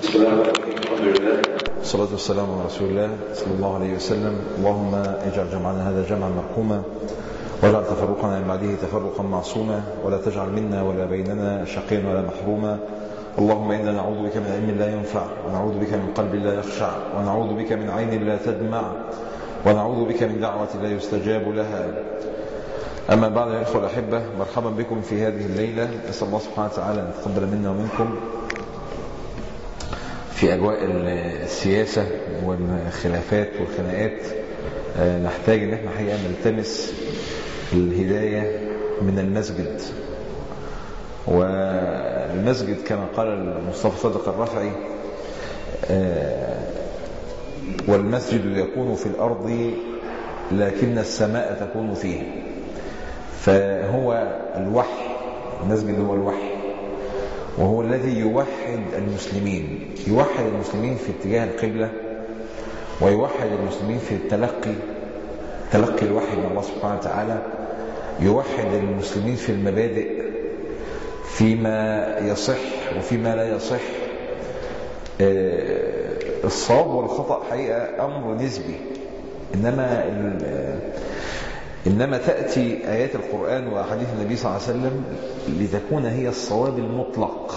بسم الله الحمد لله والصلاة والسلام على رسول الله صلى الله عليه وسلم اللهم اجعل جمعنا هذا جمعا مرحوما واجعل تفرقنا من بعده تفرقا معصوما ولا تجعل منا ولا بيننا شقيا ولا محروما اللهم إنا نعوذ بك من علم لا ينفع ونعوذ بك من قلب لا يخشع ونعوذ بك من عين لا تدمع ونعوذ بك من دعوة لا يستجاب لها أما بعد يا إخوة الأحبة مرحبا بكم في هذه الليلة أسأل الله سبحانه وتعالى أن يتقبل منا ومنكم في أجواء السياسة والخلافات والخناقات نحتاج أن احنا حقيقة نلتمس الهداية من المسجد والمسجد كما قال المصطفى صدق الرفعي والمسجد يكون في الأرض لكن السماء تكون فيه فهو الوحي المسجد هو الوحي وهو الذي يوحد المسلمين يوحد المسلمين في اتجاه القبلة ويوحد المسلمين في التلقي تلقي الوحي من الله سبحانه وتعالى يوحد المسلمين في المبادئ فيما يصح وفيما لا يصح الصواب والخطأ حقيقة أمر نسبي إنما إنما تأتي آيات القرآن وأحاديث النبي صلى الله عليه وسلم لتكون هي الصواب المطلق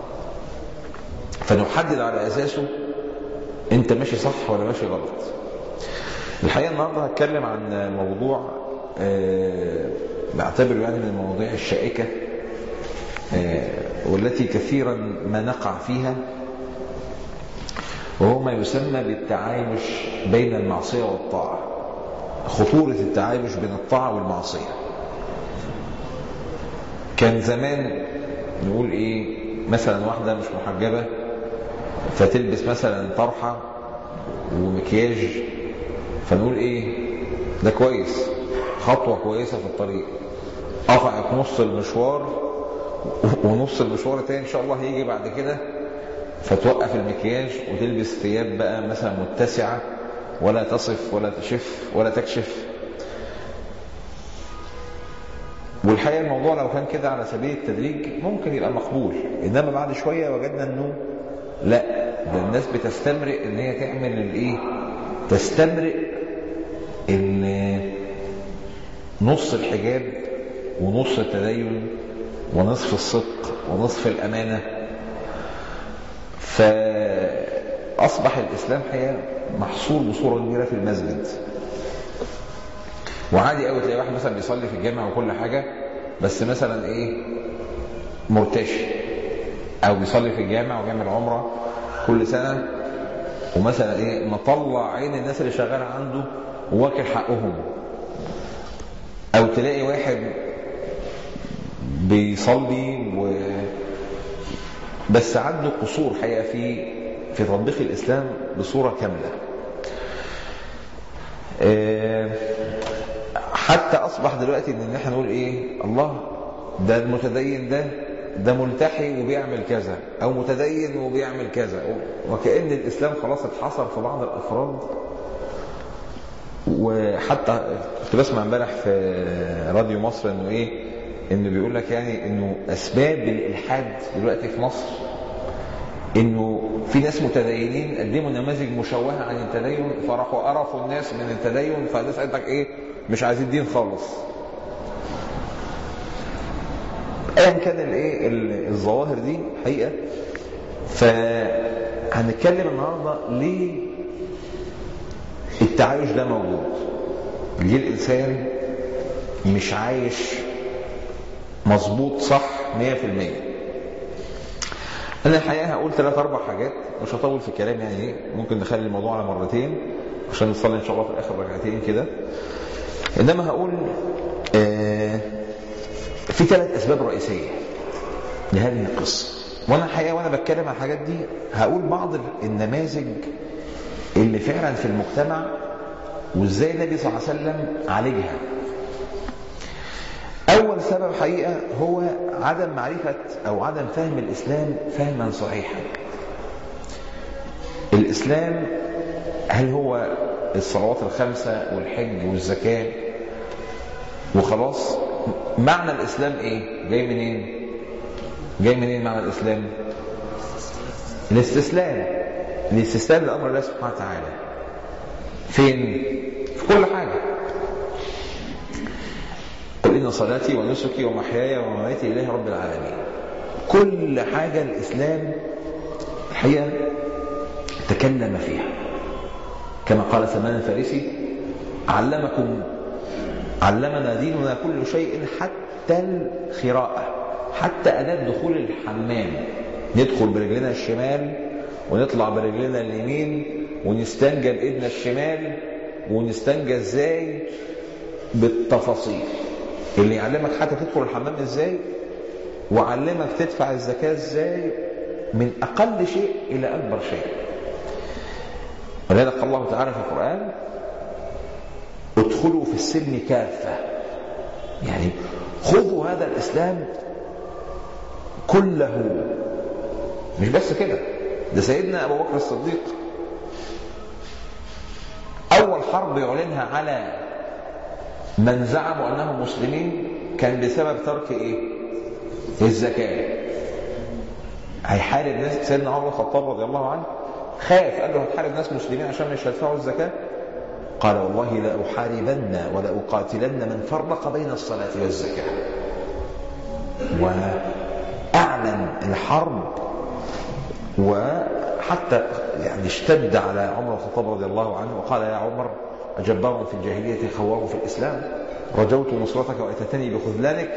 فنحدد على أساسه أنت ماشي صح ولا ماشي غلط الحقيقة النهاردة هتكلم عن موضوع بعتبره يعني من المواضيع الشائكة والتي كثيرا ما نقع فيها وهو ما يسمى بالتعايش بين المعصية والطاعة خطورة التعايش بين الطاعة والمعصية كان زمان نقول ايه مثلا واحدة مش محجبة فتلبس مثلا طرحة ومكياج فنقول ايه ده كويس خطوة كويسة في الطريق قطعت نص المشوار ونص المشوار التاني ان شاء الله هيجي بعد كده فتوقف المكياج وتلبس ثياب بقى مثلا متسعة ولا تصف ولا تشف ولا تكشف والحقيقة الموضوع لو كان كده على سبيل التدريج ممكن يبقى مقبول إنما بعد شوية وجدنا أنه لا ده الناس بتستمرئ ان هي تعمل الايه تستمرئ ان نص الحجاب ونص التدين ونصف الصدق ونصف الأمانة فأصبح الإسلام حقيقة محصور بصورة كبيرة في المسجد وعادي قوي تلاقي واحد مثلا بيصلي في الجامع وكل حاجة بس مثلا ايه مرتشي او بيصلي في الجامع وبيعمل عمرة كل سنة ومثلا ايه مطلع عين الناس اللي شغالة عنده وواكل حقهم او تلاقي واحد بيصلي و بس عنده قصور حقيقة في في تطبيق الإسلام بصورة كاملة حتى أصبح دلوقتي إن احنا نقول إيه الله ده المتدين ده ده ملتحي وبيعمل كذا أو متدين وبيعمل كذا وكأن الإسلام خلاص اتحصر في بعض الأفراد وحتى كنت بسمع امبارح في راديو مصر إنه إيه انه بيقول لك يعني انه اسباب الالحاد دلوقتي في مصر انه في ناس متدينين قدموا نماذج مشوهه عن التدين فراحوا قرفوا الناس من التدين فالناس قالت لك ايه مش عايزين دين خالص ايا كان الايه الظواهر دي حقيقه فهنتكلم النهارده ليه التعايش ده موجود ليه الانسان مش عايش مظبوط صح 100% انا الحقيقه هقول ثلاث اربع حاجات مش هطول في الكلام يعني ايه ممكن نخلي الموضوع على مرتين عشان نصلي ان شاء الله في الاخر ركعتين كده انما هقول آه في ثلاث اسباب رئيسيه لهذه القصه وانا الحقيقه وانا بتكلم عن الحاجات دي هقول بعض النماذج اللي فعلا في المجتمع وازاي النبي صلى الله عليه وسلم عالجها أول سبب حقيقة هو عدم معرفة أو عدم فهم الإسلام فهما صحيحا الإسلام هل هو الصلوات الخمسة والحج والزكاة وخلاص معنى الإسلام إيه جاي منين جاي منين معنى الإسلام الاستسلام الاستسلام لأمر الله سبحانه وتعالى فين؟ في كل حاجة قل إن صلاتي ونسكي ومحياي ومماتي لله رب العالمين كل حاجة الإسلام الحقيقة تكلم فيها كما قال سلمان الفارسي علمكم علمنا ديننا كل شيء حتى الخراءة حتى أداة دخول الحمام ندخل برجلنا الشمال ونطلع برجلنا اليمين ونستنجى بإيدنا الشمال ونستنجى ازاي بالتفاصيل اللي يعلمك حتى تدخل الحمام ازاي وعلمك تدفع الزكاة ازاي من أقل شيء إلى أكبر شيء ولذلك قال الله تعالى في القرآن ادخلوا في السلم كافة يعني خذوا هذا الإسلام كله مش بس كده ده سيدنا أبو بكر الصديق أول حرب يعلنها على من زعموا أنهم مسلمين كان بسبب ترك إيه؟ الزكاة هيحارب ناس سيدنا عمر الخطاب رضي الله عنه خاف قال له هتحارب ناس مسلمين عشان مش هيدفعوا الزكاة قال والله لأحاربن ولأقاتلن من فرق بين الصلاة والزكاة وأعلن الحرب وحتى يعني اشتد على عمر الخطاب رضي الله عنه وقال يا عمر أجبار في الجاهلية خوار في الإسلام رجوت نصرتك وأتتني بخذلانك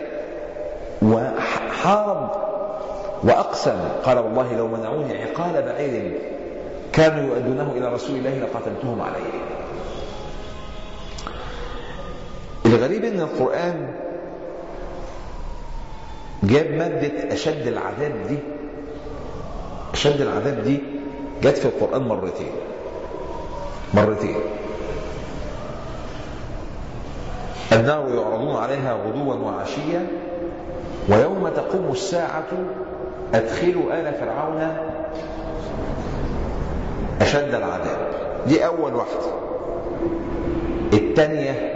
وحارب وأقسم قال والله لو منعوني عقال بعير كانوا يؤدونه إلى رسول الله لقتلتهم عليه الغريب ان القرآن جاب مادة أشد العذاب دي أشد العذاب دي جت في القرآن مرتين مرتين النار يعرضون عليها غدوا وعشيا ويوم تقوم الساعة أدخلوا آل فرعون أشد العذاب دي أول واحدة الثانية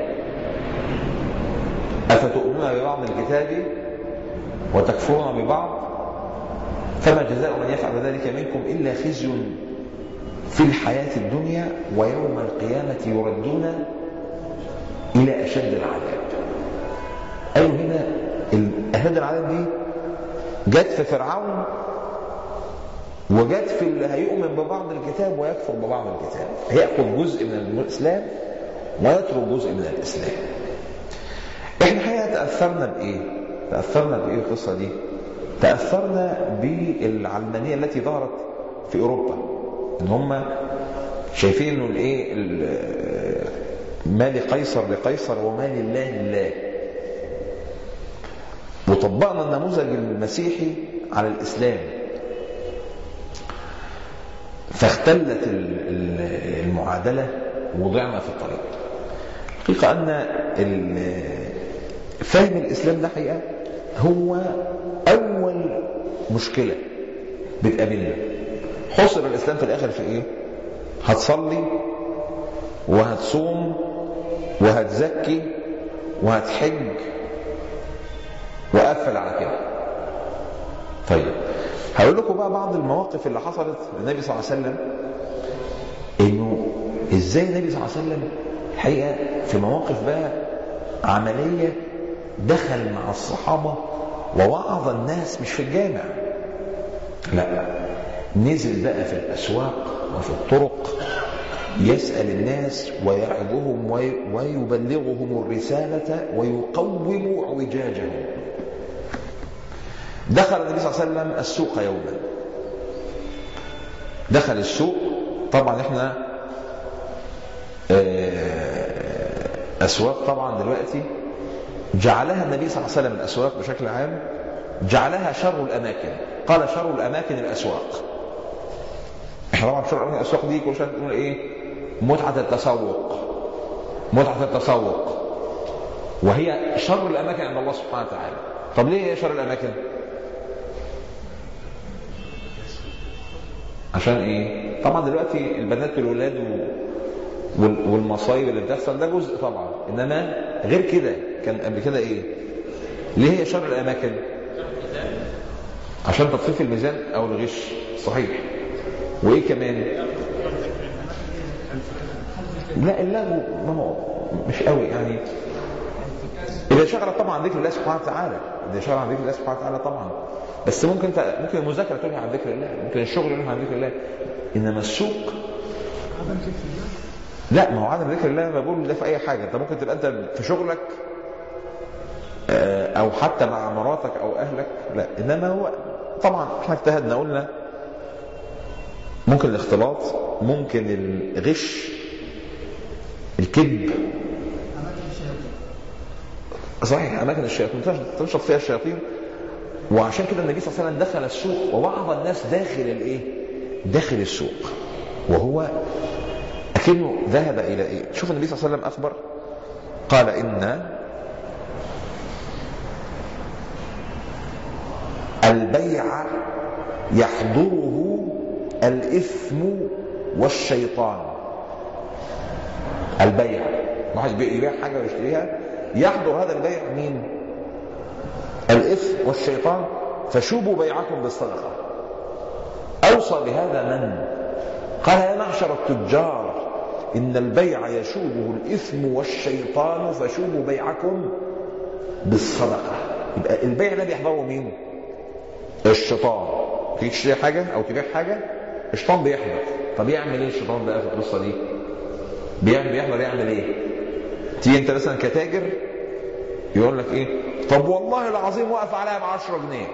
أفتؤمنون ببعض الكتاب وتكفرون ببعض فما جزاء من يفعل ذلك منكم إلا خزي في الحياة الدنيا ويوم القيامة يردون إلى أشد العذاب أيوة هنا أشد العذاب دي جت في فرعون وجت في اللي هيؤمن ببعض الكتاب ويكفر ببعض الكتاب هيأخذ جزء من الإسلام ويترك جزء من الإسلام احنا الحقيقة تأثرنا بإيه؟ تأثرنا بإيه القصة دي؟ تأثرنا بالعلمانية التي ظهرت في أوروبا إن هم شايفين إنه الإيه ما لقيصر لقيصر وما لله لله وطبقنا النموذج المسيحي على الإسلام فاختلت المعادلة وضعنا في الطريق الحقيقة أن فهم الإسلام ده حقيقة هو أول مشكلة بتقابلنا حصر الإسلام في الآخر في إيه؟ هتصلي وهتصوم وهتزكي وهتحج وقفل على كده طيب هقول لكم بقى بعض المواقف اللي حصلت للنبي صلى الله عليه وسلم انه ازاي النبي صلى الله عليه وسلم الحقيقه في مواقف بقى عمليه دخل مع الصحابه ووعظ الناس مش في الجامع لا نزل بقى في الاسواق وفي الطرق يسأل الناس ويعظهم ويبلغهم الرسالة ويقوم اعوجاجهم دخل النبي صلى الله عليه وسلم السوق يوما دخل السوق طبعا احنا أسواق طبعا دلوقتي جعلها النبي صلى الله عليه وسلم الأسواق بشكل عام جعلها شر الأماكن قال شر الأماكن الأسواق احنا طبعا شر الأماكن الأسواق دي كل شوية تقول إيه متعة التسوق متعة التسوق وهي شر الأماكن عند الله سبحانه وتعالى طب ليه هي شر الأماكن عشان ايه طبعا دلوقتي البنات والولاد والمصايب اللي بتحصل ده جزء طبعا انما غير كده كان قبل كده ايه ليه هي شر الاماكن عشان تطفيف الميزان او الغش صحيح وايه كمان لا اللغو ما هو مش قوي يعني اذا شغل طبعا ذكر الله سبحانه وتعالى اذا شغل عن ذكر الله سبحانه وتعالى طبعا بس ممكن انت ممكن المذاكره تنهي عن ذكر الله ممكن الشغل ينهي عن ذكر الله انما السوق لا ما هو عدم ذكر الله ما بقول ده في اي حاجه انت ممكن تبقى انت في شغلك آه، او حتى مع مراتك او اهلك لا انما هو طبعا احنا اجتهدنا قلنا ممكن الاختلاط ممكن الغش الكذب صحيح اماكن الشياطين تنشط فيها الشياطين وعشان كده النبي صلى الله عليه وسلم دخل السوق ووعظ الناس داخل الايه داخل السوق وهو اكنه ذهب الى ايه شوف النبي صلى الله عليه وسلم اخبر قال ان البيع يحضره الاثم والشيطان البيع واحد يبيع حاجه ويشتريها يحضر هذا البيع مين الاثم والشيطان فشوبوا بيعكم بالصدقه اوصى بهذا من قال يا معشر التجار ان البيع يشوبه الاثم والشيطان فشوبوا بيعكم بالصدقه يبقى البيع ده بيحضره مين الشيطان تيجي تشتري حاجه او تبيع حاجه الشيطان بيحضر طب يعمل ايه الشيطان بقى في القصه دي بيعمل بيحضر يعمل ايه تيجي انت مثلا كتاجر يقول لك ايه طب والله العظيم وقف عليها ب 10 جنيه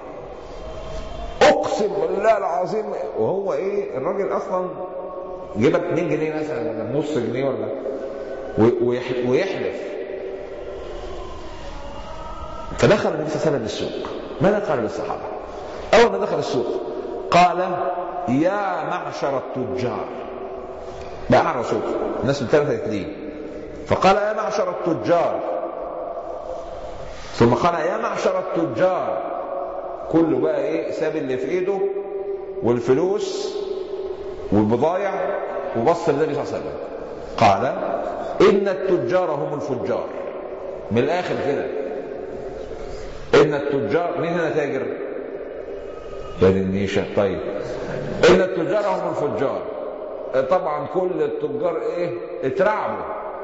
اقسم بالله العظيم وهو ايه الراجل اصلا جيبك 2 جنيه مثلا ولا نص جنيه ولا ويحلف فدخل النبي صلى الله عليه وسلم السوق ماذا قال للصحابه؟ اول ما دخل السوق قال يا معشر التجار بقى على الرسول الناس الثلاثه اثنين فقال يا معشر التجار ثم قال يا معشر التجار كله بقى ايه ساب اللي في ايده والفلوس والبضايع وبص للنبي صلى الله عليه وسلم قال ان التجار هم الفجار من الاخر كده ان التجار مين هنا تاجر يا دي النيشه طيب ان التجار هم الفجار طبعا كل التجار ايه اترعبوا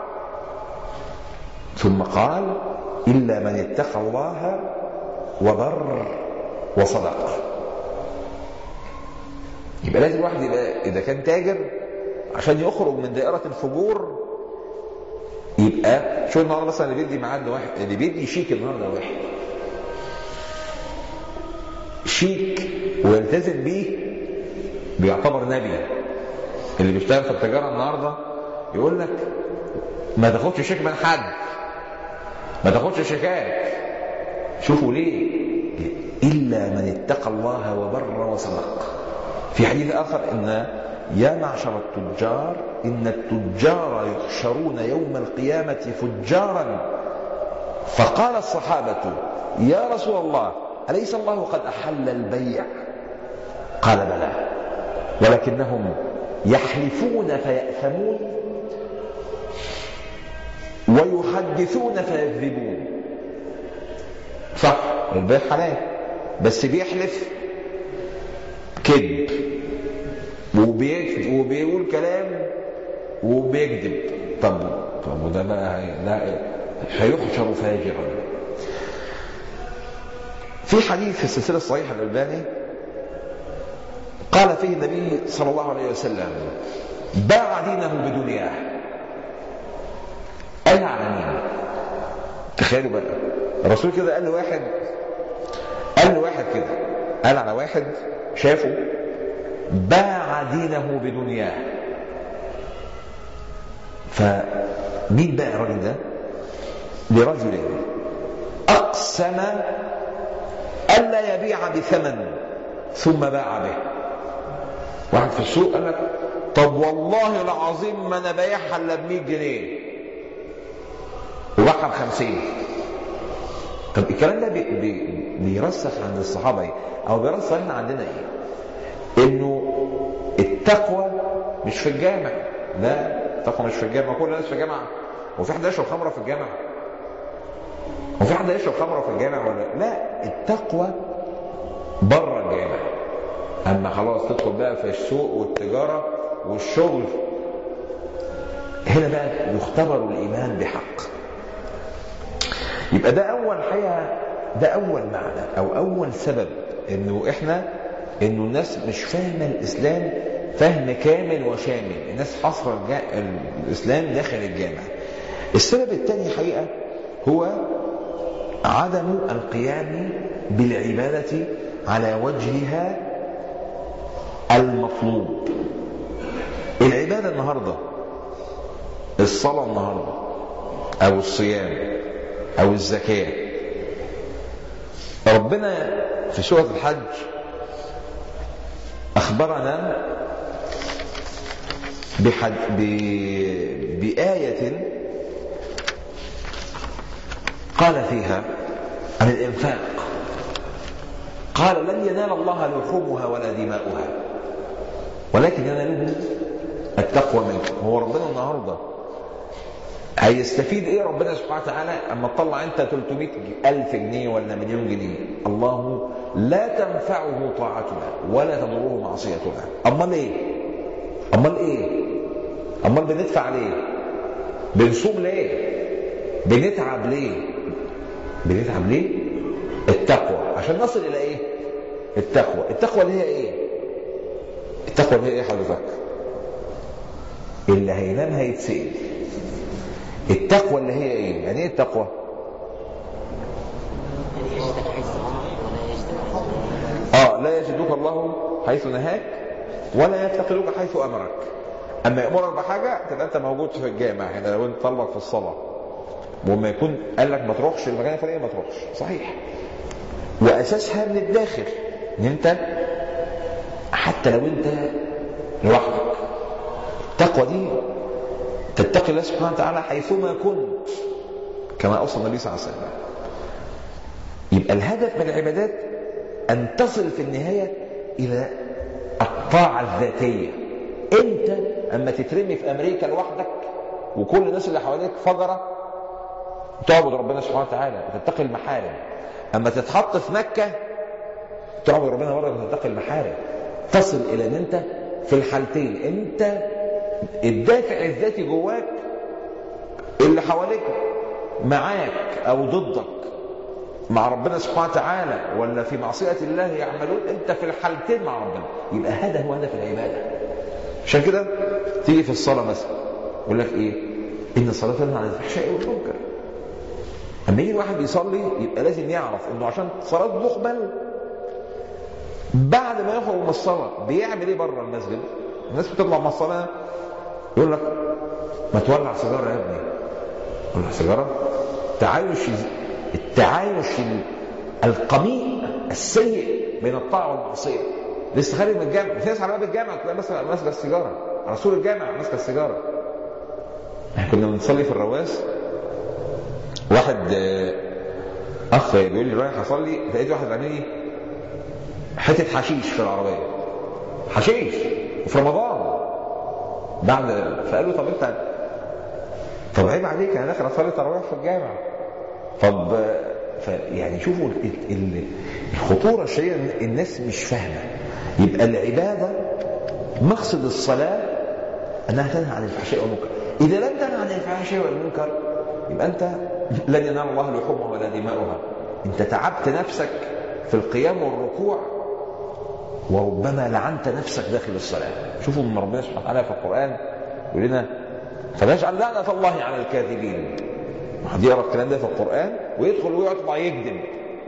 ثم قال الا من اتقى الله وبر وصدق يبقى لازم الواحد يبقى اذا كان تاجر عشان يخرج من دائره الفجور يبقى شو النهارده مثلا اللي بيدي ميعاد لواحد اللي بيدي شيك النهارده واحد شيك ويلتزم بيه بيعتبر نبي اللي بيشتغل في التجاره النهارده يقول لك ما تاخدش شيك من حد ما تاخدش شيكات شوفوا ليه الا من اتقى الله وبر وصدق في حديث اخر ان يا معشر التجار ان التجار يحشرون يوم القيامه فجارا فقال الصحابه يا رسول الله اليس الله قد احل البيع قال بلى ولكنهم يحلفون فيأثمون ويحدثون فيكذبون صح البيع حلال بس بيحلف كذب وبيقول كلام وبيكذب طب طب وده بقى لا هيحشر فاجرا في حديث في السلسله الصحيحه الالباني قال فيه النبي صلى الله عليه وسلم باع دينه بدنياه قال على مين تخيلوا بقى الرسول كده قال لواحد قال لواحد كده قال على واحد شافه باع دينه بدنياه فمين بقى الراجل ده لرجل اقسم الا يبيع بثمن ثم باع به واحد في السوق قال لك طب والله العظيم ما انا بايعها الا ب 100 جنيه وباعها ب 50 طب الكلام ده بي بي بيرسخ عند الصحابه ايه؟ او بيرسخ احنا عندنا ايه؟ انه التقوى مش في الجامع لا التقوى مش في الجامع كل الناس في الجامع هو في حد يشرب خمره في الجامع؟ هو في حد يشرب خمره في الجامع ولا لا التقوى بره الجامع اما خلاص تدخل بقى في السوق والتجاره والشغل هنا بقى يختبر الايمان بحق يبقى ده اول حاجه ده اول معنى او اول سبب انه احنا انه الناس مش فاهمه الاسلام فهم كامل وشامل الناس حصر الاسلام داخل الجامع السبب الثاني حقيقه هو عدم القيام بالعباده على وجهها المطلوب العباده النهارده الصلاه النهارده او الصيام او الزكاه ربنا في سوره الحج اخبرنا بحد ب... بآية قال فيها عن الإنفاق قال لن ينال الله لحومها ولا دماؤها ولكن يناله التقوى منكم هو ربنا النهارده هيستفيد ايه ربنا سبحانه وتعالى اما تطلع انت 300 الف جنيه ولا مليون جنيه الله لا تنفعه طاعتنا ولا تضره معصيتنا امال ايه امال ايه امال بندفع ليه بنصوم ليه بنتعب ليه بنتعب ليه التقوى عشان نصل الى ايه التقوى التقوى اللي هي ايه التقوى اللي هي ايه حضرتك اللي هينام هيتسأل التقوى اللي هي ايه يعني ايه التقوى اه لا يجدك الله حيث نهاك ولا يفتقدك حيث امرك اما يامرك بحاجه تبقى انت موجود في الجامع هنا لو انت طلبك في الصلاه وما يكون قال لك ما تروحش المكان الفلاني ما تروحش صحيح واساسها من الداخل ان انت حتى لو انت لوحدك التقوى دي تتقي الله سبحانه وتعالى حيثما كنت كما اوصى النبي صلى الله عليه وسلم يبقى الهدف من العبادات ان تصل في النهايه الى الطاعه الذاتيه انت اما تترمي في امريكا لوحدك وكل الناس اللي حواليك فجره تعبد ربنا سبحانه وتعالى وتتقي المحارم اما تتحط في مكه تعبد ربنا برضه وتتقي المحارم تصل الى ان انت في الحالتين انت الدافع الذاتي جواك اللي حواليك معاك او ضدك مع ربنا سبحانه وتعالى ولا في معصية الله يعملون انت في الحالتين مع ربنا يبقى هذا هو هدف العبادة عشان كده تيجي في الصلاة مثلا يقول لك ايه ان الصلاة تنهى عن الفحشاء والمنكر اما يجي واحد يصلي يبقى لازم يعرف انه عشان صلاة تقبل بعد ما يخرج من الصلاة بيعمل ايه بره المسجد الناس بتطلع من الصلاة يقول لك ما تولع سيجارة يا ابني ولع سيجارة تعايش التعايش القميء السيء بين الطاعة والمعصية لسه خارج من الجامع في ناس على باب الجامع تلاقي مثلا ماسكه السيجاره على سور الجامع ماسكه السيجاره احنا كنا بنصلي في الرواس واحد اخ بيقول لي رايح اصلي لقيت واحد عامل لي حته حشيش في العربيه حشيش وفي رمضان بعد فقال له طب انت طب عيب عليك انا داخل اصلي تراويح في الجامع طب يعني شوفوا الخطوره الشديده الناس مش فاهمه يبقى العباده مقصد الصلاه انها تنهى عن الفحشاء والمنكر اذا لم تنهى عن الفحشاء والمنكر يبقى انت لن ينال الله لحومها ولا دماؤها انت تعبت نفسك في القيام والركوع وربما لعنت نفسك داخل الصلاه شوفوا من ربنا سبحانه وتعالى في القران يقول لنا فنجعل لعنه الله على الكاذبين واحد يقرا الكلام ده في القران ويدخل ويطلع يكذب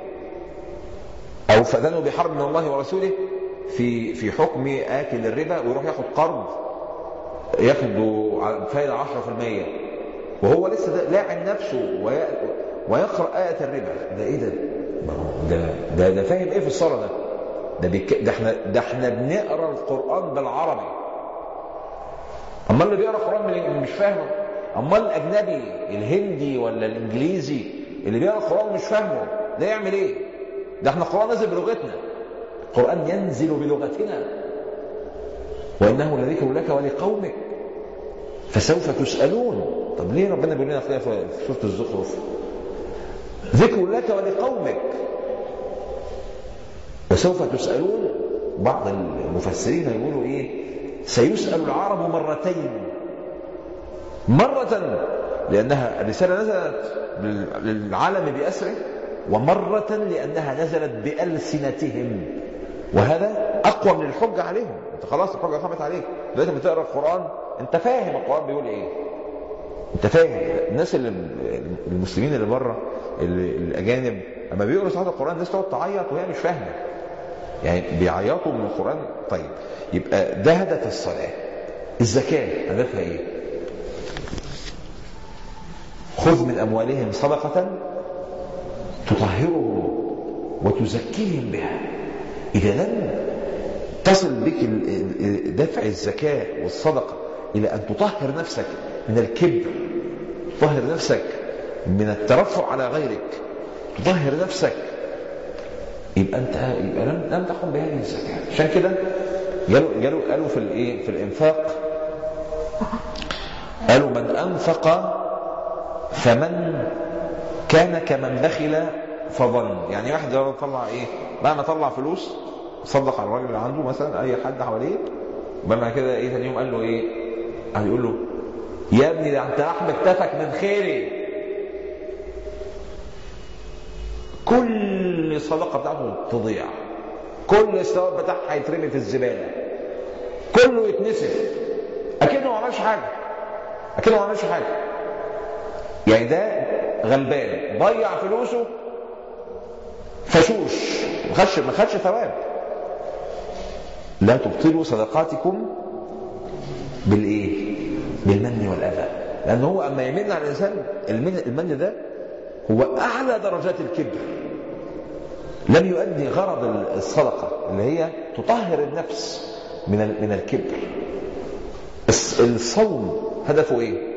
او فاذنوا بحرب من الله ورسوله في في حكم اكل الربا ويروح ياخد قرض ياخده فايده 10% وهو لسه ده لاعن نفسه ويقرا ايه الربا ده ايه ده؟ ده ده, ده فاهم ايه في الصلاه ده؟ ده, بيك... ده احنا ده احنا بنقرا القران بالعربي اما اللي بيقرا القران مش فاهمه امال الاجنبي الهندي ولا الانجليزي اللي بيقرا القران مش فاهمه ده يعمل ايه ده احنا القران نازل بلغتنا القران ينزل بلغتنا وانه لذكر لك ولقومك فسوف تسالون طب ليه ربنا بيقول لنا في سوره الزخرف ذكر لك ولقومك وسوف تسالون بعض المفسرين يقولوا إيه سيسأل العرب مرتين مرة لأنها الرسالة نزلت للعالم بأسره ومرة لأنها نزلت بألسنتهم وهذا أقوى من الحجة عليهم أنت خلاص الحجة قامت عليك دلوقتي بتقرأ القرآن أنت فاهم القرآن بيقول إيه أنت فاهم الناس اللي المسلمين اللي بره الأجانب أما بيقروا ساعات القرآن الناس تقعد تعيط وهي مش فاهمة يعني بيعيطوا من القرآن طيب يبقى ده هدف الصلاة الزكاة هدفها إيه خذ من أموالهم صدقة تطهرهم وتزكيهم بها إذا لم تصل بك دفع الزكاة والصدقة إلى أن تطهر نفسك من الكبر تطهر نفسك من الترفع على غيرك تطهر نفسك يبقى أنت يبقى لم, لم تقم بهذه الزكاة عشان كده قالوا قالوا قالوا في الايه في الانفاق قالوا من انفق فمن كان كمن بخل فظن يعني واحد لو طلع ايه بعد ما طلع فلوس صدق على الراجل اللي عنده مثلا اي حد حواليه وبعد كده ايه ثاني يوم قال له ايه قال يقول له يا ابني ده انت احمد كتفك من خيري كل الصدقه بتاعته تضيع كل الثواب بتاعها هيترمي في الزباله كله يتنسف اكنه ما عملش حاجه اكنه ما عملش حاجه يعني ده غلبان ضيع فلوسه فشوش ما خدش ما خدش ثواب لا تبطلوا صدقاتكم بالايه بالمن والاذى لان هو اما يمن على الانسان المن, المن ده هو اعلى درجات الكبر لم يؤدي غرض الصدقه اللي هي تطهر النفس من من الكبر الصوم هدفه ايه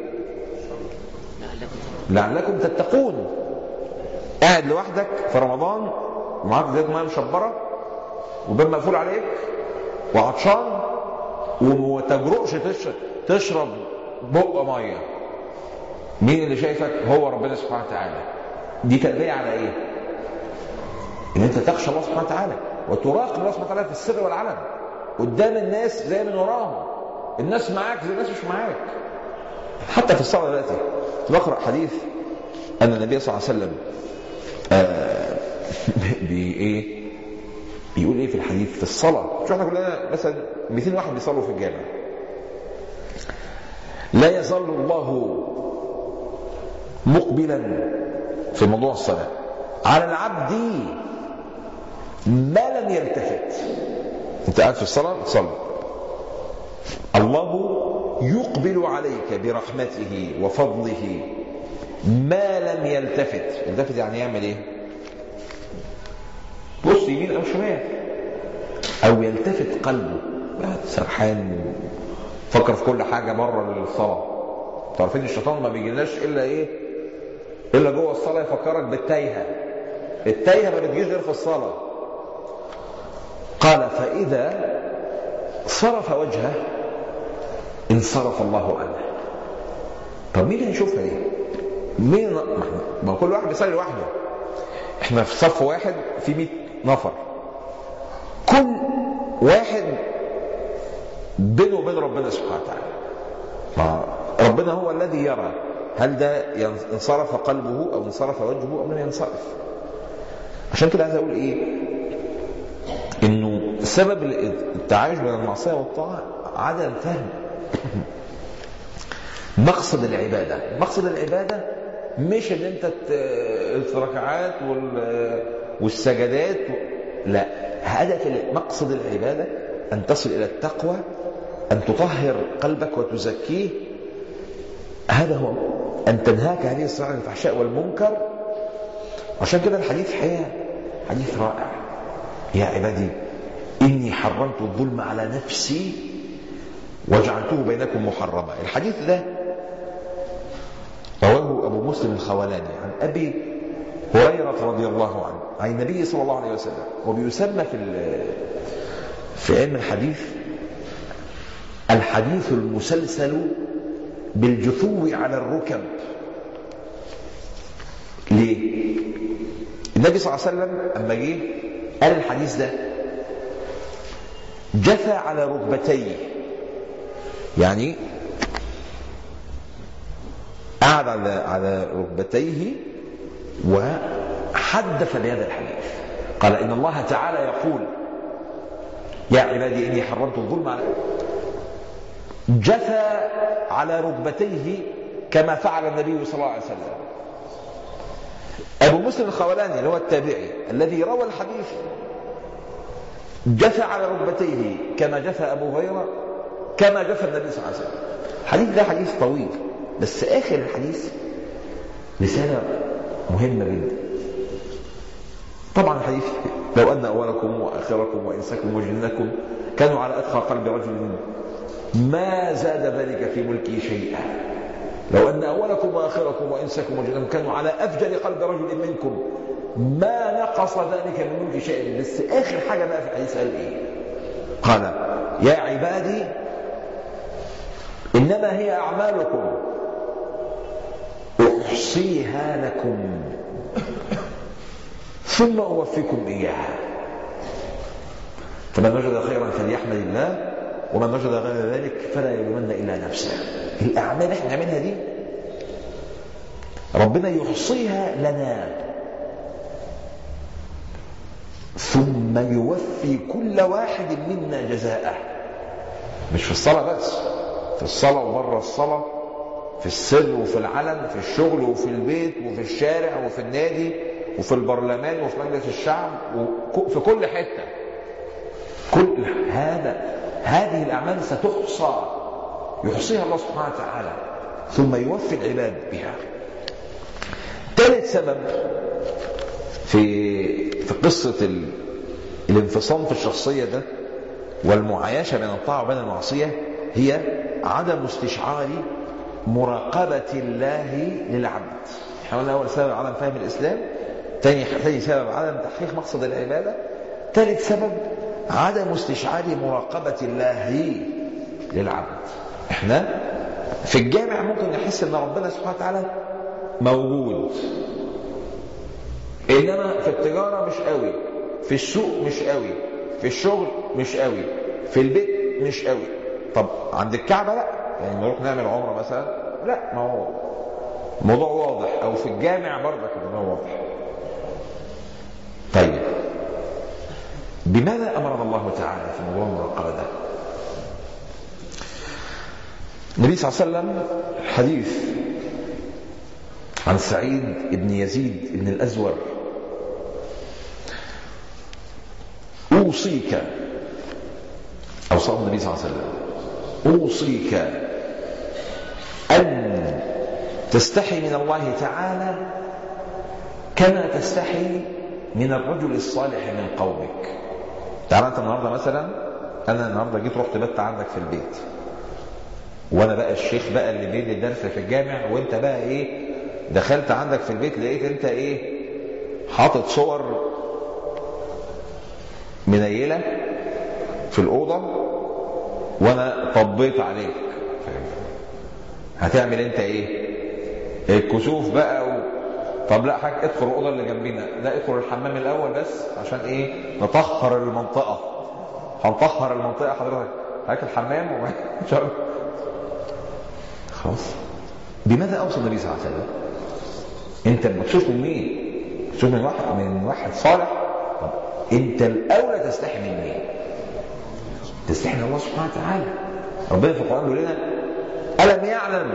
لعلكم تتقون قاعد لوحدك في رمضان ومعاك زيت ميه مشبره وباب مقفول عليك وعطشان وما تجرؤش تشرب بق ميه مين اللي شايفك هو ربنا سبحانه وتعالى دي تربيه على ايه ان انت تخشى الله سبحانه وتعالى وتراقب الله سبحانه وتعالى في السر والعلن قدام الناس زي من وراهم الناس معاك زي الناس مش معاك حتى في الصلاه دلوقتي بقرا حديث ان النبي صلى الله عليه وسلم آه بايه بيقول ايه في الحديث في الصلاه شو احنا كلنا مثلا 200 واحد بيصلوا في الجامع لا يظل الله مقبلا في موضوع الصلاه على العبد ما لم يلتفت انت قاعد في الصلاه تصلي الله يقبل عليك برحمته وفضله ما لم يلتفت يلتفت يعني يعمل ايه بص يمين او شمال او يلتفت قلبه سرحان فكر في كل حاجه بره الصلاه عارفين الشيطان ما بيجيلناش الا ايه الا جوه الصلاه يفكرك بالتايهه التايهه ما بتجيش غير في الصلاه قال فاذا صرف وجهه انصرف الله عنه طب مين هيشوفها دي مين ما كل واحد بيصلي لوحده احنا في صف واحد في 100 نفر كل واحد بينه وبين ربنا سبحانه وتعالى ما ربنا هو الذي يرى هل ده انصرف قلبه او انصرف وجهه او لم ينصرف عشان كده عايز اقول ايه انه سبب التعايش بين المعصيه والطاعه عدم فهم مقصد العباده مقصد العباده مش ان انت الركعات والسجدات لا هدف مقصد العباده ان تصل الى التقوى ان تطهر قلبك وتزكيه هذا هو ان تنهاك هذه الصناعه عن الفحشاء والمنكر عشان كده الحديث حقيقه حديث رائع يا عبادي اني حرمت الظلم على نفسي وجعلته بينكم محرما الحديث ده رواه أبو مسلم الخولاني عن أبي هريرة رضي الله عنه عن النبي صلى الله عليه وسلم وبيسمى في في علم الحديث الحديث المسلسل بالجثو على الركب ليه؟ النبي صلى الله عليه وسلم أما جه قال الحديث ده جثى على ركبتيه يعني قعد على على ركبتيه وحدث بهذا الحديث قال إن الله تعالى يقول يا عبادي إني حرمت الظلم على جثى على ركبتيه كما فعل النبي صلى الله عليه وسلم أبو مسلم الخولاني اللي هو التابعي الذي روى الحديث جثى على ركبتيه كما جثى أبو هريرة كما جثى النبي صلى الله عليه وسلم الحديث ده حديث طويل بس آخر الحديث رسالة مهمة جدا طبعا الحديث لو أن أولكم وآخركم وإنسكم وجنكم كانوا على أتقى قلب رجل منكم ما زاد ذلك في ملكي شيئا لو أن أولكم وآخركم وإنسكم وجنكم كانوا على أفجر قلب رجل منكم ما نقص ذلك من ملك شيء بس آخر حاجة بقى في الحديث قال إيه قال يا عبادي إنما هي أعمالكم أحصيها لكم ثم أوفيكم إياها فمن وجد خيرا فليحمد الله ومن وجد غير ذلك فلا يلومن إلا نفسه الأعمال اللي احنا نعملها دي ربنا يحصيها لنا ثم يوفي كل واحد منا جزاءه مش في الصلاة بس في الصلاة وبره الصلاة في السر وفي العلن في الشغل وفي البيت وفي الشارع وفي النادي وفي البرلمان وفي مجلس الشعب وفي كل حتة كل هذا هذه الأعمال ستحصى يحصيها الله سبحانه وتعالى ثم يوفي العباد بها ثالث سبب في في قصة الانفصام في الشخصية ده والمعايشة بين الطاعة وبين المعصية هي عدم استشعار مراقبة الله للعبد احنا قلنا أول سبب عدم فهم الإسلام ثاني ثاني سبب عدم تحقيق مقصد العبادة ثالث سبب عدم استشعار مراقبة الله للعبد احنا في الجامع ممكن نحس ان ربنا سبحانه وتعالى موجود انما في التجارة مش قوي في السوق مش قوي في الشغل مش قوي في البيت مش قوي طب عند الكعبة لا يعني نروح نعمل عمرة مثلا لا ما هو الموضوع واضح او في الجامع برضك الموضوع واضح طيب بماذا امرنا الله تعالى في موضوع المراقبه ده النبي صلى الله عليه وسلم حديث عن سعيد بن يزيد بن الازور اوصيك اوصاه النبي صلى الله عليه وسلم اوصيك ان تستحي من الله تعالى كما تستحي من الرجل الصالح من قومك تعالى انت النهارده مثلا انا النهارده جيت رحت بت عندك في البيت وانا بقى الشيخ بقى اللي بيدي الدرس في الجامع وانت بقى ايه دخلت عندك في البيت لقيت انت ايه حاطط صور منيله في الاوضه وانا طبيت عليك هتعمل انت ايه الكسوف بقى و... طب لا حاجة ادخل الأوضة اللي جنبينا لا ادخل الحمام الأول بس عشان إيه نطهر المنطقة هنطهر المنطقة حضرتك هاك الحمام وما خلاص بماذا أوصى النبي صلى الله عليه وسلم أنت بتشوف من مين تشوف من واحد من واحد صالح طب أنت الأولى تستحي من مين تستحي من الله سبحانه وتعالى ربنا في القرآن بيقول لنا ألم يعلم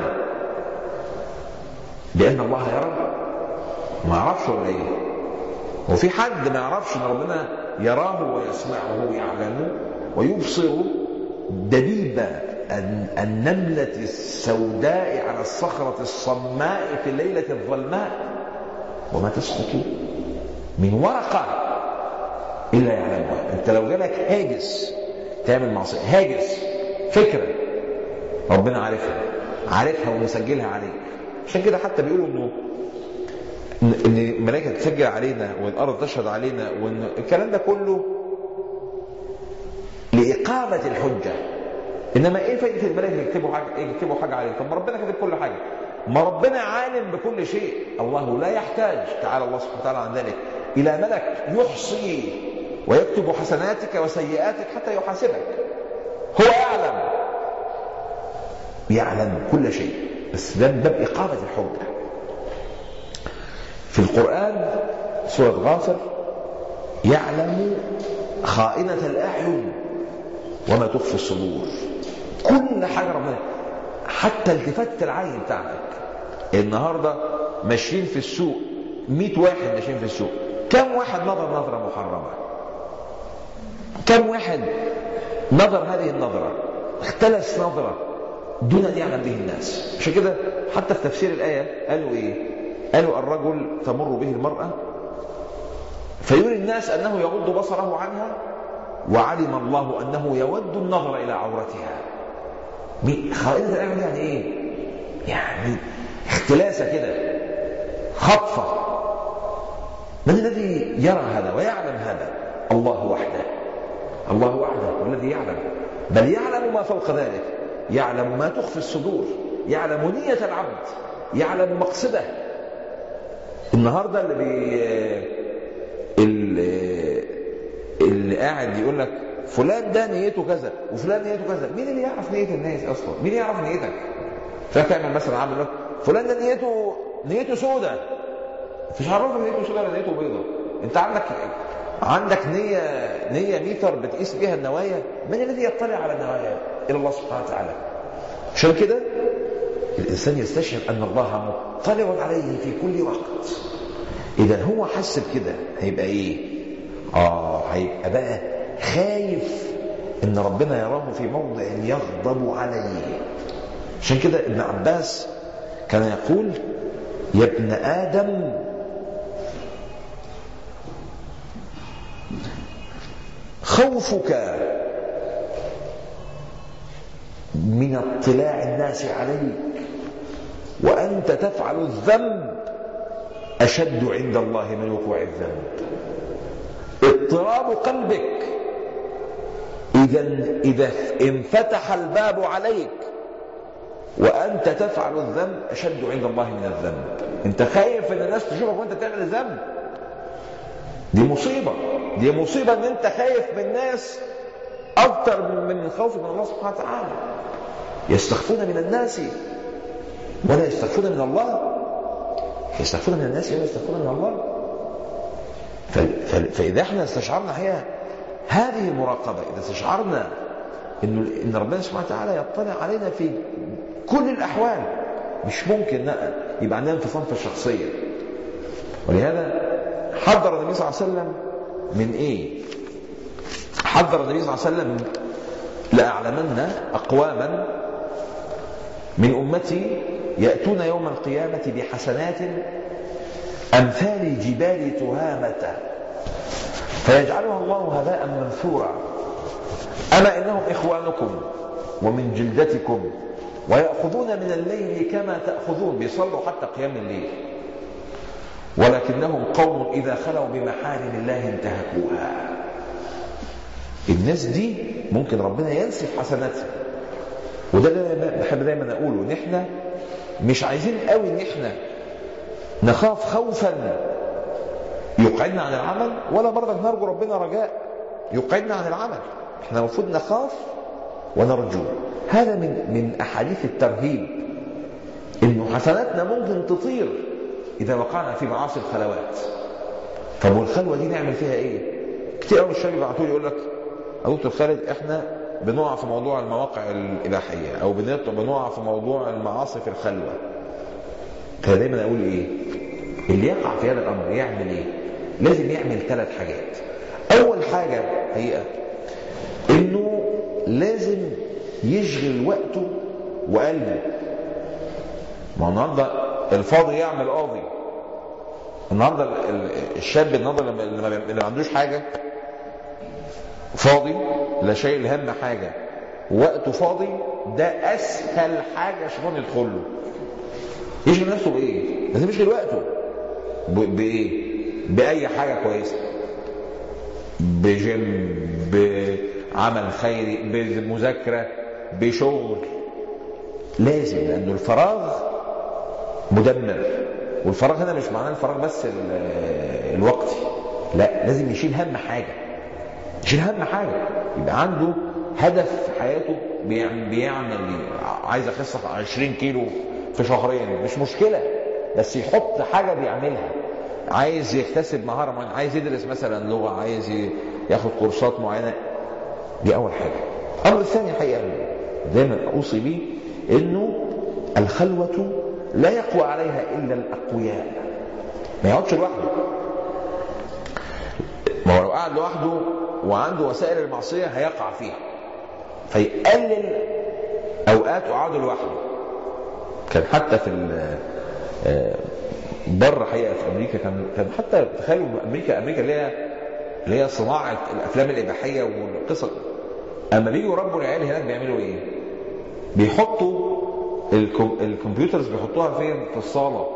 بأن الله يرى ما يعرفش ولا ايه هو في حد ما يعرفش ان ربنا يراه ويسمعه ويعلمه ويبصر دبيب النملة السوداء على الصخرة الصماء في الليلة الظلماء وما تسقط من ورقة إلا يعلمها أنت لو جالك هاجس تعمل معصية هاجس فكرة ربنا عارفها عارفها ومسجلها عليك عشان كده حتى بيقولوا انه ان الملائكه تسجل علينا والارض تشهد علينا وان الكلام ده كله لاقامه الحجه انما ايه فائده الملائكه يكتبوا حاجه إيه يكتبوا حاجه علينا طب ما ربنا كاتب كل حاجه ما ربنا عالم بكل شيء الله لا يحتاج تعالى الله سبحانه وتعالى عن ذلك الى ملك يحصي ويكتب حسناتك وسيئاتك حتى يحاسبك هو يعلم يعلم كل شيء بس ده باب إقامة الحجة في القرآن سورة غافر يعلم خائنة الأعين وما تخفي الصدور كل حاجة ربنا حتى التفات العين بتاعتك النهاردة ماشيين في السوق 100 واحد ماشيين في السوق كم واحد نظر نظرة محرمة كم واحد نظر هذه النظرة اختلس نظرة دون أن يعلم به الناس عشان كده حتى في تفسير الآية قالوا إيه قالوا الرجل تمر به المرأة فيري الناس أنه يغض بصره عنها وعلم الله أنه يود النظر إلى عورتها خائنة الأعين يعني إيه يعني اختلاسة كده خطفة من الذي يرى هذا ويعلم هذا الله وحده الله وحده هو الذي يعلم بل يعلم ما فوق ذلك يعلم ما تخفي الصدور يعلم نية العبد يعلم مقصده النهارده اللي بي اللي, اللي قاعد يقول لك فلان ده نيته كذا وفلان نيته كذا مين اللي يعرف نية الناس اصلا مين يعرف نيتك فتعمل مثلا عامل لك فلان ده نيته نيته سودة مش عارف نيته سودة ولا نيته بيضة انت عندك عندك نية نية ميتر بتقيس بيها النوايا من الذي يطلع على النوايا إلى الله سبحانه وتعالى عشان كده الإنسان يستشعر أن الله مطلع عليه في كل وقت إذا هو حس بكده هيبقى إيه؟ آه هيبقى بقى خايف إن ربنا يراه في موضع يغضب عليه عشان كده ابن عباس كان يقول يا ابن آدم خوفك من اطلاع الناس عليك وأنت تفعل الذنب أشد عند الله من وقوع الذنب اضطراب قلبك إذا إذا انفتح الباب عليك وأنت تفعل الذنب أشد عند الله من الذنب أنت خايف أن الناس تشوفك وأنت تعمل الذنب دي مصيبة دي مصيبة أن أنت خايف من الناس أكثر من الخوف من الله سبحانه وتعالى يستخفون من الناس ولا يستخفون من الله يستخفون من الناس ولا يستخفون من الله فإذا احنا استشعرنا هي هذه المراقبة إذا استشعرنا إن إن ربنا سبحانه وتعالى يطلع علينا في كل الأحوال مش ممكن يبقى عندنا انفصام في الشخصية ولهذا حذر النبي صلى الله عليه وسلم من إيه؟ حذر النبي صلى الله عليه وسلم لأعلمن أقواما من أمتي يأتون يوم القيامة بحسنات أمثال جبال تهامة فيجعلها الله هباء منثورا أما إنهم إخوانكم ومن جلدتكم ويأخذون من الليل كما تأخذون بيصلوا حتى قيام الليل ولكنهم قوم إذا خلوا بمحارم الله انتهكوها الناس دي ممكن ربنا ينسف حسناتها وده اللي بحب دايما اقوله ان احنا مش عايزين قوي ان احنا نخاف خوفا يقعدنا عن العمل ولا برضك نرجو ربنا رجاء يقعدنا عن العمل احنا المفروض نخاف ونرجو هذا من من احاديث الترهيب انه حسناتنا ممكن تطير اذا وقعنا في معاصي الخلوات طب والخلوه دي نعمل فيها ايه؟ كتير قوي الشباب يبعتوا لي يقول لك يا دكتور خالد احنا بنقع في موضوع المواقع الإباحية أو بنقع في موضوع المعاصي في الخلوة فدايما أقول إيه اللي يقع في هذا الأمر يعمل إيه لازم يعمل ثلاث حاجات أول حاجة هي إنه لازم يشغل وقته وقلبه ما النهارده الفاضي يعمل قاضي النهارده الشاب النهارده اللي ما عندوش حاجه فاضي لا شايل هم حاجة وقته فاضي ده أسهل حاجة شيطان يدخل له يشغل نفسه بإيه؟ لازم يشغل وقته بإيه؟ بأي حاجة كويسة بجيم بعمل خيري بمذاكرة بشغل لازم لأنه الفراغ مدمر والفراغ هنا مش معناه الفراغ بس الوقتي لا لازم يشيل هم حاجة يشيل هم حاجه يبقى عنده هدف في حياته بيعمل, بيعمل عايز اخس 20 كيلو في شهرين مش مشكله بس يحط حاجه بيعملها عايز يكتسب مهاره معينه عايز يدرس مثلا لغه عايز ياخد كورسات معينه دي اول حاجه الامر الثاني حقيقه دايما اوصي بيه انه الخلوه لا يقوى عليها الا الاقوياء ما يقعدش لوحده ما هو لو قعد لوحده وعنده وسائل المعصيه هيقع فيها فيقلل اوقات قعاده لوحده كان حتى في بره حقيقه في امريكا كان كان حتى تخيلوا امريكا امريكا اللي هي اللي هي صناعه الافلام الاباحيه والقصص اما بيجوا يربوا العيال هناك بيعملوا ايه؟ بيحطوا الكم... الكمبيوترز بيحطوها فين؟ في الصاله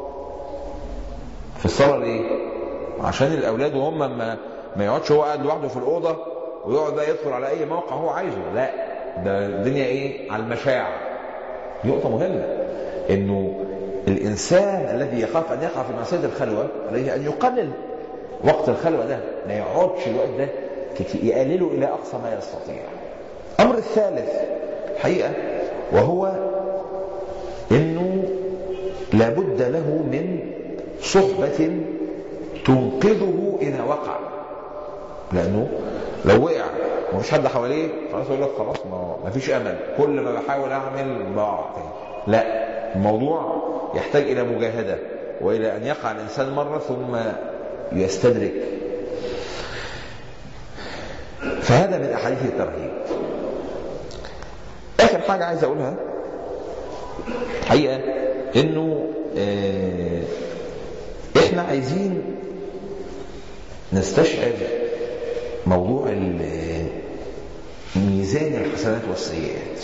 في الصاله ليه؟ عشان الاولاد وهم ما ما يقعدش هو قاعد لوحده في الاوضه ويقعد بقى يدخل على اي موقع هو عايزه لا ده الدنيا ايه؟ على المشاع نقطه مهمه انه الانسان الذي يخاف ان يقع في معصيه الخلوه عليه ان يقلل وقت الخلوه ده ما يقعدش الوقت ده يقلله الى اقصى ما يستطيع. الامر الثالث حقيقه وهو انه لابد له من صحبه تنقذه اذا وقع. لانه لو وقع ومفيش حد حواليه خلاص يقول لك خلاص ما فيش امل كل ما بحاول اعمل بقع تاني. لا الموضوع يحتاج الى مجاهده والى ان يقع الانسان مره ثم يستدرك فهذا من احاديث الترهيب اخر حاجه عايز اقولها حقيقه انه اه احنا عايزين نستشعر موضوع ميزان الحسنات والسيئات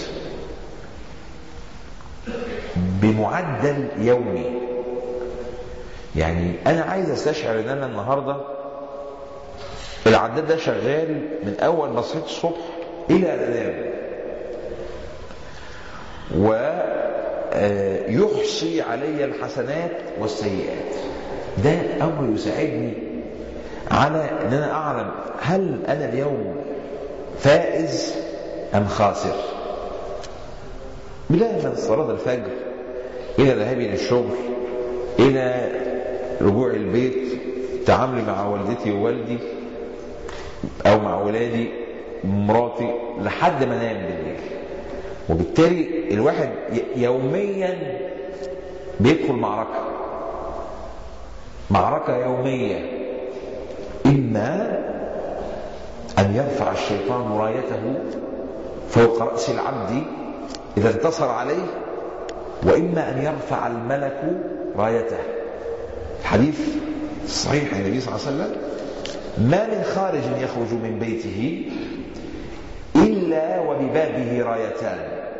بمعدل يومي يعني انا عايز استشعر ان انا النهارده العداد ده شغال من اول ما صحيت الصبح الى الانام ويحصي علي الحسنات والسيئات ده امر يساعدني على ان انا اعلم هل انا اليوم فائز ام خاسر بدايه من صلاه الفجر الى ذهابي للشغل الى رجوع البيت تعاملي مع والدتي ووالدي او مع ولادي مراتي لحد ما انام بالليل وبالتالي الواحد يوميا بيدخل معركه معركه يوميه اما ان يرفع الشيطان رايته فوق راس العبد اذا انتصر عليه واما ان يرفع الملك رايته الحديث الصحيح عن النبي صلى الله عليه وسلم ما من خارج يخرج من بيته الا وببابه رايتان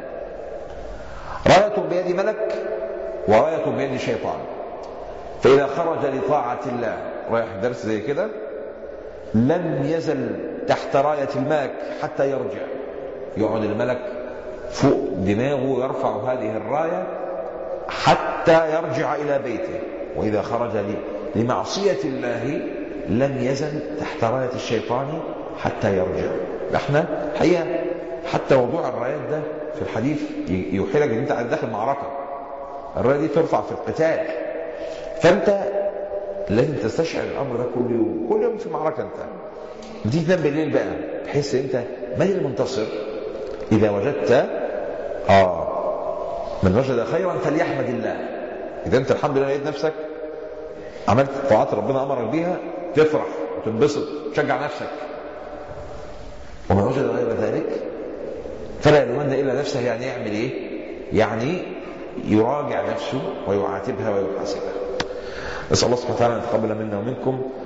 رايه بيد ملك ورايه بيد شيطان فاذا خرج لطاعه الله رايح درس زي كده لم يزل تحت رايه الملك حتى يرجع يقعد الملك فوق دماغه يرفع هذه الرايه حتى يرجع الى بيته واذا خرج لمعصيه الله لم يزل تحت رايه الشيطان حتى يرجع احنا حقيقه حتى موضوع الرايات ده في الحديث يوحي لك ان انت داخل معركه الرايه دي ترفع في القتال فانت لازم تستشعر الامر ده كل يوم كل يوم في معركه انت تيجي تنام بالليل بقى تحس انت من المنتصر اذا وجدت اه من وجد خيرا فليحمد الله اذا انت الحمد لله لقيت نفسك عملت طاعات ربنا امرك بيها تفرح وتنبسط تشجع نفسك ومن وجد غير ذلك فلا يلومن الا نفسه يعني يعمل ايه؟ يعني يراجع نفسه ويعاتبها ويحاسبها. نسال الله سبحانه وتعالى ان يتقبل منا ومنكم